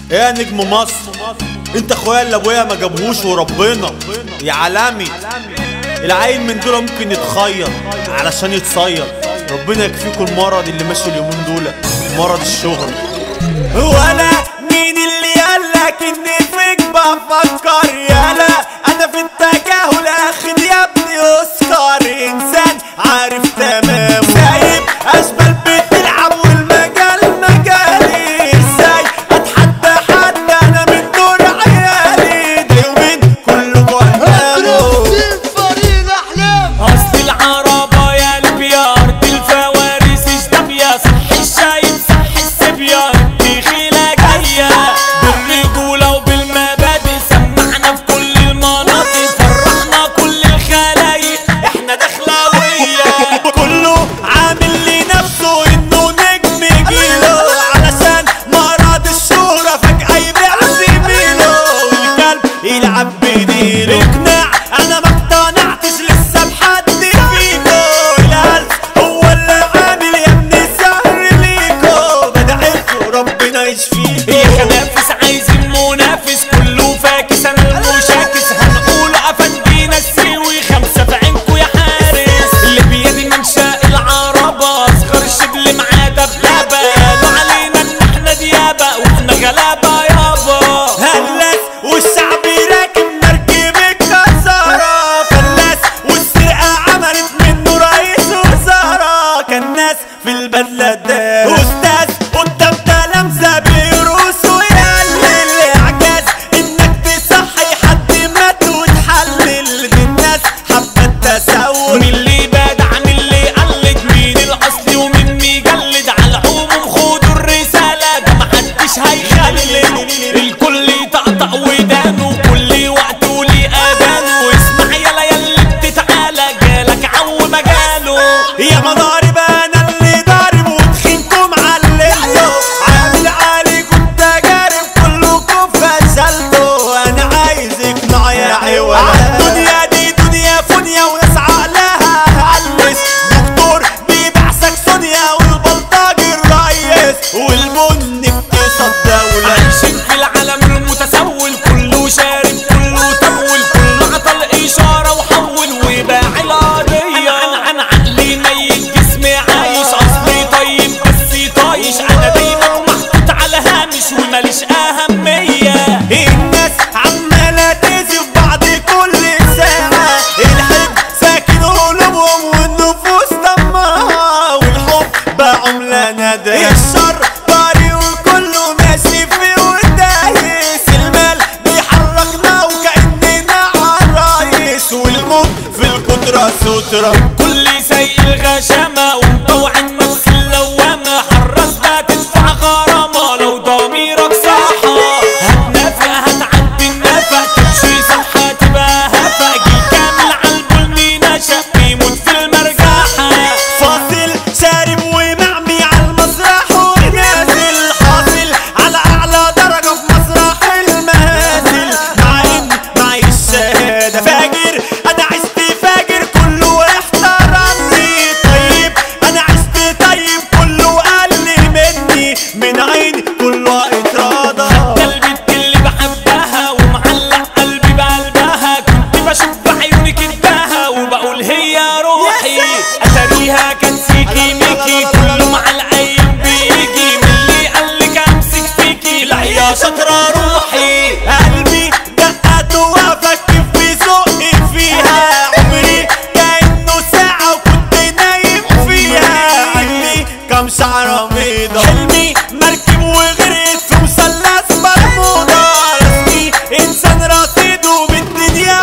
يا نجم مصر انت اخويا اللي ابويا ما جابهوش وربنا يا عالمي العيل من دول ممكن يتخير علشان يتصير ربنا يكفيكم المرض اللي ماشي اليومين دول مرض الشهرة ولا مين اللي قالك اني فيك بفكر يالا انا في التجاهل اخد يا ابني اوسكار انسان عارف تمام سايب اشبال بتلعب والمجال مجالي ازاي اتحدى حد انا من دور عيالي ده يومين كله قدامه اصل العربة يا البيار الفوارس اشتبيا صح الشايب صح السبيان دي خيلة جاية بالرجولة وبالمبادئ سمعنا في كل المناطق فرحنا كل الخلايق احنا دخلاوية كله عامل لنفسه انه نجم جيله علشان مرض الشهرة فجأة يبيع زميله والكلب يلعب بديله اقنع انا ما اقتنعتش لسه بحد فيكو الالف هو اللي عامل يا ابني سهر ليكو بدعيلكوا ربنا يشفيكو يا خنافس عايزين منافس كله فاكس انا المشاكس هنقوله افندينا السيوي خمسة في عينكو يا حارس اللي بيدي منشأ العربة اصغر الشبل معاه دبابة قالوا علينا ان احنا ديابة واحنا غلابة يابا هلاس والشعب راكب مركب الكسارة فلاس والسرقة عملت منه رئيس وزارة كان ناس في البدلة ده أستاذ قدام تلامذة بيروس ويقلل إعجاز إنك تصحي حد مات وتحلل دي الناس حابة التسول مين اللي بادع مين اللي قلد مين الاصلي ومين مجلد على العموم خدوا الرسالة ده محدش هيخلد الكل يطقطق ودانه كل وقت وليه اذانه اسمع يلا يلا بتتعالى جالك عو مجاله يا مضارب انا اللي ضارب وتخينكم علمته عامل عليكم تجارب كلكم فشلتوا انا عايز اقنع يا عوال الدنيا دي دنيا فنيا وناس عقلها هلس دكتور بيبيع سكسونيا والبلطجي الريس والبن اقتصاد دولة عايشين في العالم المتسول كله شارب كله تمول كله عطل اشاره وحول وباع القضيه انا انا عقلي ميت جسمي عايش اصلي طيب بس طايش انا دايما محطوط على هامش وماليش اهميه الناس عمالة تزف بعض كل ساعة الحب ساكن قلوبهم والنفوس دمها والحب بقى عملة ندى الشر طري وكله ماشي فيه ودايس المال بيحركنا وكأننا عرايس والموت في القدرة سترة كل سيء الغشامة ومطوعين نفس اللوامة حرصنا تدفع غرامة لو ضميرك صحى هتنافق هتعدي النفق تمشي صح تبقى هفق جيل كامل عالبول نشأ بيموت في المرجحة فاصل شارب ومعمي على المسرح ونازل حاصل على اعلى درجة في مسرح المنازل مع ان معي الشهادة فاجر انا عشت فاجر كله احترمني طيب انا عشت طيب كله قل مني من عيني كله اتراضى ده البنت اللي بحبها ومعلق قلبي بقلبها كنت بشوف بعيوني كدبها وبقول هي روحي اتاريها كان سيكي ميكي كله مع الايام بيجي من اللي قالك امسك فيكي لا يا شاطره روحي قلبي دقت وافكر في ذوقي فيها عمري كأنه ساعة وكنت نايم فيها عندي كم شعرة بيضة حلمي مركب وغرقت في مثلث برمودا رسمي إنسان رصيد وبالدنيا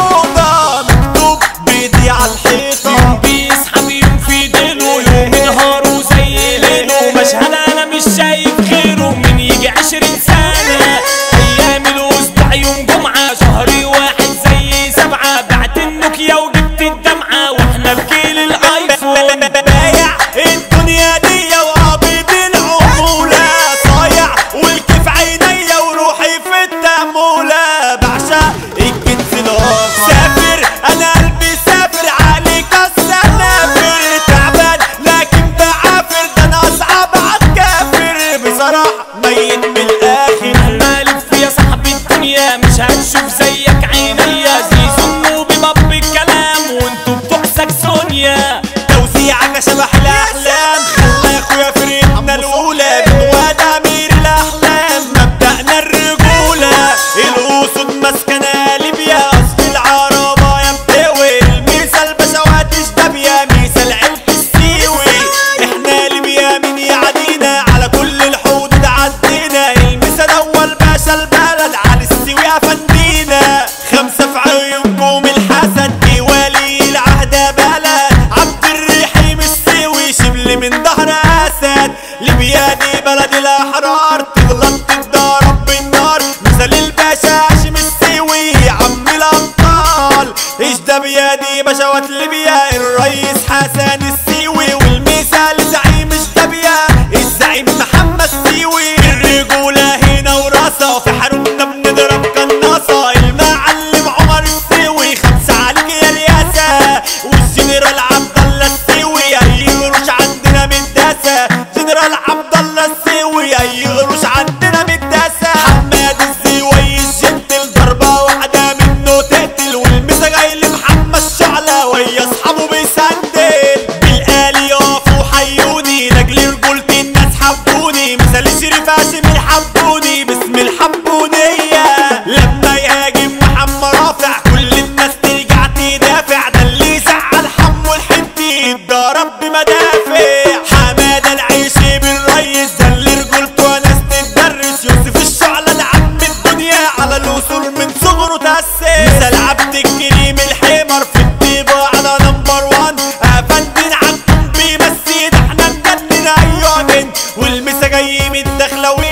فوضى مكتوب بيدي على الحيطة يوم بيسحب يوم في ديله يوم نهاره زي ليله مشهد انا مش شايف غيره من يجي عشرين سنة ايام الاسبوع يوم جمعة شهري واحد زي سبعة بعت النوكيا وجبت الدمعة واحنا في جيل الايفون بايع الدنيا دي وقابض العمولة صايع والكيف عينيا وروحي في التمولة بعشق الجنس الآخر سافر أنا قلبي سافر عليك السنافر تعبان لكن بعافر ده أنا أصعب عالكافر بلد الاحرار تغلط تتضرب بالنار مثل الباشا هاشم السيوي عم الابطال ايش ده بيدي بشوات ليبيا الرئيس حسن السيوي والمثال زعيم اشتبيا الزعيم محمد سيوي الرجولة هنا وراسة في حارتنا بنضرب قناصة المعلم عمر السيوي خمسة عليك يا الياسة والجنرال عبد الله السيوي اي غروش عندنا من داسة جنرال عبد الله السيوي اي غروش عندنا من داسة حماد السيوي الجنتل ضربة واحدة منه تقتل والمسا جاي لمحمد شعلة ويا اصحابه بيسندل بالآلي يقفوا حيوني لاجل رجولتي الناس حبوني مثال شريف هاشم الحبوني باسم الحبونية لما يهاجم محمد رافع كل الناس ترجع تدافع ده اللي يزعل حمو الحنتي اتضرب بمدافع حمادة العيشي بالريس ده اللي رجولته ناس تتدرس يوسف الشعلة ده عم الدنيا على الوصول من صغره تأسس مثال عبد الكريم الحمر في الطيبة على نمبر وان افندين عالكم بيمسي ده احنا نجنن ايوه من والمسا جاي من الدخلوي